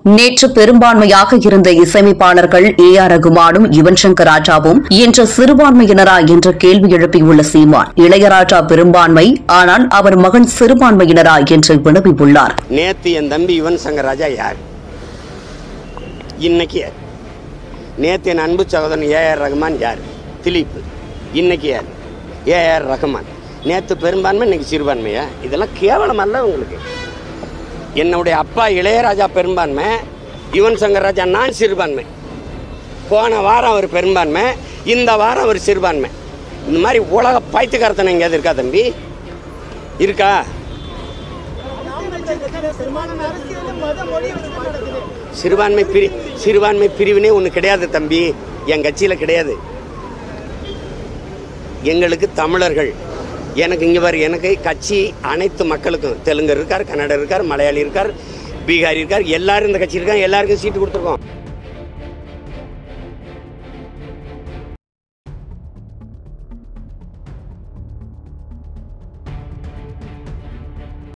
நேற்று பெரும்பான்மையாக இருந்த இசையமைப்பாளர்கள் ஏ ஆர் ரகுமானும் யுவன் சங்கர் ராஜாவும் இன்று சிறுபான்மையினரா என்ற கேள்வி எழுப்பியுள்ள சீமான் இளையராஜா பெரும்பான்மை ஆனால் அவர் மகன் சிறுபான்மையினரா என்று வினவியுள்ளார் நேத்து என் தம்பி யுவன் சங்கர் ராஜா யார் இன்னைக்கு யார் நேத்து என் அன்பு சகோதரன் ஏஆர் ரஹ்மான் யார் திலீப் இன்னைக்கு யார் ஏஆர் ரஹ்மான் நேத்து பெரும்பான்மை இன்னைக்கு சிறுபான்மையா இதெல்லாம் கேவலம் அல்ல உங்களுக்கு என்னுடைய அப்பா இளையராஜா பெரும்பான்மை யுவன் சங்கர் ராஜா நான் சிறுபான்மை போன வாரம் அவர் பெரும்பான்மை இந்த வாரம் அவர் சிறுபான்மை இந்த மாதிரி உலக பைத்தியக்காரத்தனை எங்கேயாவது இருக்கா தம்பி இருக்கா சிறுபான்மை பிரி சிறுபான்மை பிரிவினே ஒன்று கிடையாது தம்பி என் கட்சியில் கிடையாது எங்களுக்கு தமிழர்கள் எனக்கு இங்கே பாரு எனக்கு கட்சி அனைத்து மக்களுக்கும் தெலுங்கர் இருக்கார் கன்னடர் இருக்கார் மலையாளி இருக்கார் பீகாரி இருக்கார் எல்லாரும் இந்த கட்சி இருக்காங்க எல்லாருக்கும் சீட்டு கொடுத்துருக்கோம்